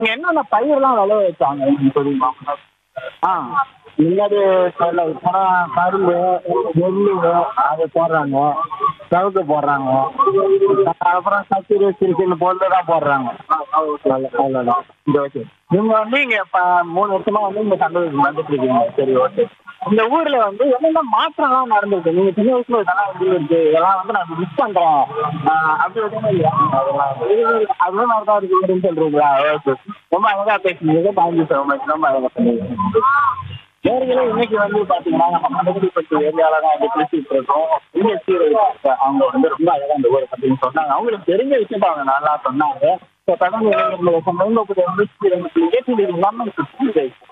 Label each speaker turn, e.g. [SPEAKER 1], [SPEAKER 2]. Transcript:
[SPEAKER 1] இங்க என்னென்ன பயிர்லாம் விளைய வச்சாங்க உங்களுக்கு தெரியுமா ஆ முன்னாடி சொல்ல போனா கரும்பு நெல்லு அது போடுறாங்க சவுக்கு போடுறாங்க அப்புறம் கத்திரி சிறுசிறு பொருள் தான் போடுறாங்க அவ்வளோதான் இந்த ஓகே நீங்க வந்து இங்க இப்போ மூணு வருஷமா வந்து இந்த சந்தோஷம் வந்துட்டு இருக்கீங்க சரி ஓகே இந்த ஊர்ல வந்து என்னென்ன மாற்றம்லாம் நடந்திருக்கு நீங்க சின்ன வயசுல இதெல்லாம் வந்து இருக்கு இதெல்லாம் வந்து நான் மிஸ் பண்றேன் ஆஹ் அப்படி எதுவுமே இல்லையா அதெல்லாம் அதுவும் நல்லா இருக்குன்னு சொல்றீங்களா ஓகே ரொம்ப அழகா பேசுனீங்க தேங்க்யூ ஸோ மச் ரொம்ப அழகா சொன்னீங்க நேர்களே இன்னைக்கு வந்து பாத்தீங்கன்னா நம்ம மண்டபடிப்பட்டு ஏரியால தான் வந்து பேசிட்டு இருக்கோம் இங்க சீரழிப்பு அவங்க வந்து ரொம்ப அழகா அந்த ஊரை பத்தி சொன்னாங்க அவங்களுக்கு தெரிஞ்ச விஷயத்த அவங்க நல்லா சொன்னாங்க ஸோ கடந்த இரண்டு வருஷம் முப்பது வந்து இல்லாமல்